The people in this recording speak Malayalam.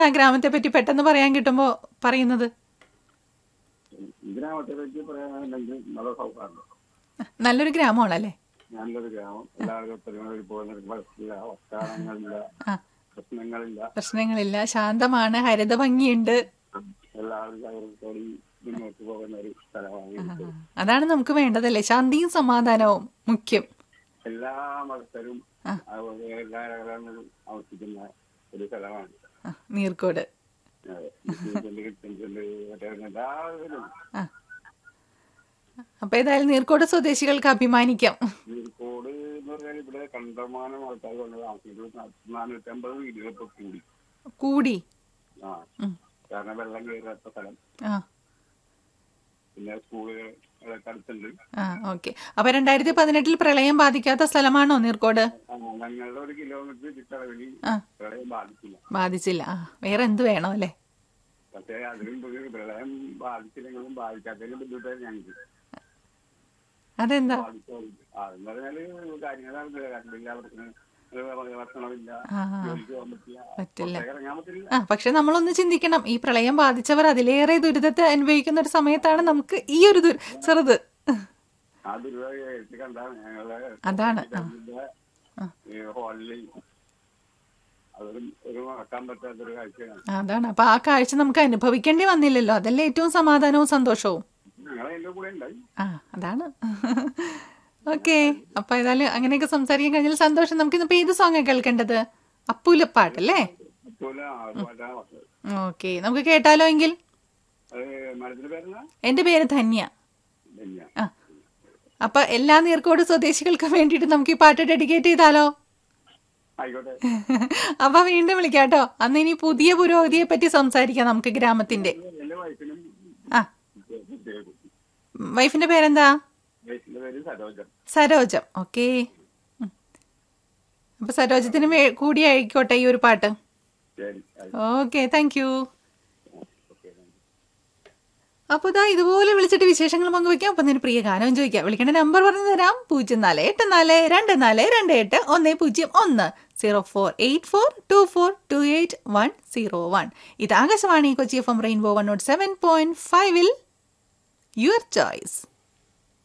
ആ ഗ്രാമത്തെ പറ്റി പെട്ടെന്ന് പറയാൻ കിട്ടുമ്പോ പറയുന്നത് ഗ്രാമത്തെ പറ്റി പറയാനുണ്ടെങ്കിൽ നല്ല സൗഹാർദ്ദം നല്ലൊരു ഗ്രാമമാണല്ലേ നല്ലൊരു ഗ്രാമം എല്ലാവരും ഒത്തൊരുമയിൽ പോകുന്ന ഒരു കുഴപ്പമില്ല വസ്താനങ്ങളില്ല ആ പ്രശ്നങ്ങളില്ല പ്രശ്നങ്ങളില്ല ശാന്തമാണ് ഹരിത ഭംഗിയുണ്ട് എല്ലാവരും സൗഹൃദത്തോടെ മുന്നോട്ട് പോകുന്ന ഒരു സ്ഥലമാണ് ഇത്. അതാണ് നമുക്ക് വേണ്ടതല്ലേ ശാന്തിയും സമാധാനവും മുഖ്യം എല്ലാ മതസ്ഥരും ആ. അതുപോലെ എല്ലാ കാലങ്ങളിലും താമസിക്കുന്ന ഒരു സ്ഥലമാണ് ആ, നീർക്കോട് അതെ. മുസ്ലിംസുണ്ട്, ക്രിസ്ത്യൻസുണ്ട്, മറ്റേ എല്ലാവരും ആ അപ്പൊ ഏതായാലും നീർക്കോട് സ്വദേശികൾക്ക് അഭിമാനിക്കാം കോട് എന്ന് പറഞ്ഞാൽ ഇവിടെ കണ്ടമാനം ആൾക്കാർ കൊണ്ട് താമസിക്കുന്നത് നാനൂറ്റമ്പത് വീടുകൾ ഇപ്പൊ കൂടി കൂടി ആ ഉം. കാരണം വെള്ളം കയറാത്ത സ്ഥലം ആ പിന്നെ സ്കൂളുകളൊക്കെ അടുത്തുണ്ട് ആ ഓക്കെ അപ്പൊ രണ്ടായിരത്തി പതിനെട്ടിൽ പ്രളയം ബാധിക്കാത്ത സ്ഥലമാണോ നീർക്കോട് ആ, ഞങ്ങളുടെ ഒരു കിലോമീറ്റർ ചുറ്റളവിൽ ആ പ്രളയം ബാധിച്ചില്ല ബാധിച്ചില്ല ആ വേറെ എന്ത് വേണം അല്ലേ പക്ഷേ അതിലും ഒരു പ്രളയം ബാധിച്ചില്ലെങ്കിലും ബാധിക്കാത്തതിലും ബുദ്ധിമുട്ടായിരുന്നു ഞങ്ങൾക്ക് അതെന്താ ബാധിച്ചു അതെന്ന് പറഞ്ഞാല് കാര്യങ്ങളാണ് കറണ്ടില്ല പ്രശ്നം ഭക്ഷണമില്ല ആ ജോലിക്ക് പോകാൻ പറ്റില്ല പറ്റില്ല പുറത്തേക്ക് ഇറങ്ങാൻ പറ്റില്ല ആ പക്ഷെ നമ്മളൊന്ന് ചിന്തിക്കണം ഈ പ്രളയം ബാധിച്ചവർ അതിലേറെ ദുരിതത്തെ അനുഭവിക്കുന്ന ഒരു സമയത്താണ് നമുക്ക് ഈ ഒരു ദുരി ചെറുത് ആ ദുരിതം കണ്ടാണ് ഞങ്ങളെ അതാണ് ആ ആ. ഹോളിൽ അതൊരു ഒരു മറക്കാൻ പറ്റാത്തൊരു കാഴ്ചയാണ് അതാണ് അപ്പൊ ആ കാഴ്ച നമുക്ക് അനുഭവിക്കേണ്ടി വന്നില്ലല്ലോ അതല്ലേ ഏറ്റവും സമാധാനവും സന്തോഷവും ഞങ്ങളെ എന്റെ കൂടെ ഉണ്ടായി ആ അതാണ് ഓക്കെ അപ്പൊ ഏതായാലും അങ്ങനെയൊക്കെ സംസാരിക്കാൻ കഴിഞ്ഞാൽ സന്തോഷം നമുക്ക് ഇന്നിപ്പോ ഏത് സോങ്ങാ കേൾക്കേണ്ടത് അപ്പൂലപ്പാട്ടല്ലേ അതുപോലെ പാട്ടാണ് പറഞ്ഞത് ഓക്കെ നമുക്ക് കേട്ടാലോ എങ്കിൽ അത് മരത്തിന്റെ പേരെന്നാ എന്റെ പേര് ധന്യ ധന്യ ആ അപ്പൊ എല്ലാ നീർക്കോട് സ്വദേശികൾക്കും വേണ്ടിയിട്ട് നമുക്ക് ഈ പാട്ട് ഡെഡിക്കേറ്റ് ചെയ്താലോ ആയിക്കോട്ടെ അപ്പൊ വീണ്ടും വിളിക്കാട്ടോ അന്ന് ഇനി പുതിയ പുരോഗതിയെ പറ്റി സംസാരിക്കാം നമുക്ക് ഗ്രാമത്തിന്റെ എന്റെ വൈഫിനും ആ വൈഫിന്റെ പേരെന്താ വൈഫിന്റെ പേര് സരോജം സരോജം ഓക്കെ അപ്പൊ സരോജത്തിന് വേ- കൂടി ആയിക്കോട്ടെ ഈ ഒരു പാട്ട് ശരി ആയി. ഓക്കെ താങ്ക് യു ഓക്കെ അപ്പോൾ ഇതാ ഇതുപോലെ വിളിച്ചിട്ട് വിശേഷങ്ങൾ പങ്കുവയ്ക്കാം അപ്പം നിന്റെ പ്രിയ ഗാനം ചോദിക്കാം വിളിക്കേണ്ട നമ്പർ പറഞ്ഞു തരാം പൂജ്യം നാല് എട്ട് നാല് രണ്ട് നാല് രണ്ട് എട്ട് ഒന്ന് പൂജ്യം ഒന്ന് zero four eight four two four two eight one zero one ഇത് Akashvani Kochi F M rainbow one nought seven point ഫൈവിൽ യുവർ ചോയ്സ്